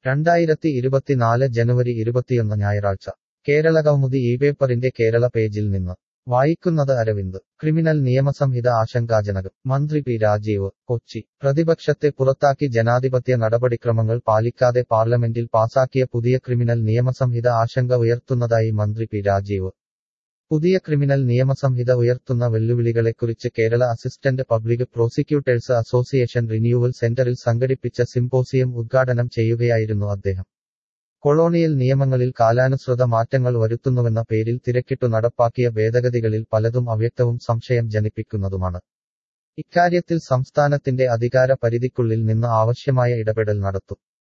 രണ്ടായിരത്തി ഇരുപത്തിനാല് ജനുവരി ഇരുപത്തിയൊന്ന് ഞായറാഴ്ച കേരള കൗമുദി ഈ പേപ്പറിന്റെ കേരള പേജിൽ നിന്ന് വായിക്കുന്നത് അരവിന്ദ് ക്രിമിനൽ നിയമസംഹിത ആശങ്കാജനകം മന്ത്രി പി രാജീവ് കൊച്ചി പ്രതിപക്ഷത്തെ പുറത്താക്കി ജനാധിപത്യ നടപടിക്രമങ്ങൾ പാലിക്കാതെ പാർലമെന്റിൽ പാസാക്കിയ പുതിയ ക്രിമിനൽ നിയമസംഹിത ആശങ്ക ഉയർത്തുന്നതായി മന്ത്രി പി രാജീവ് പുതിയ ക്രിമിനൽ നിയമസംഹിത ഉയർത്തുന്ന വെല്ലുവിളികളെക്കുറിച്ച് Kerala assistant public prosecutors association renewal സെന്ററിൽ സംഘടിപ്പിച്ച സിംപോസിയം ഉദ്ഘാടനം ചെയ്യുകയായിരുന്നു അദ്ദേഹം കൊളോണിയൽ നിയമങ്ങളിൽ കാലാനുസൃത മാറ്റങ്ങൾ വരുത്തുന്നുവെന്ന പേരിൽ തിരക്കിട്ടു നടപ്പാക്കിയ ഭേദഗതികളിൽ പലതും അവ്യക്തവും സംശയം ജനിപ്പിക്കുന്നതുമാണ് ഇക്കാര്യത്തിൽ സംസ്ഥാനത്തിന്റെ അധികാര പരിധിക്കുള്ളിൽ നിന്ന് ആവശ്യമായ ഇടപെടൽ നടത്തും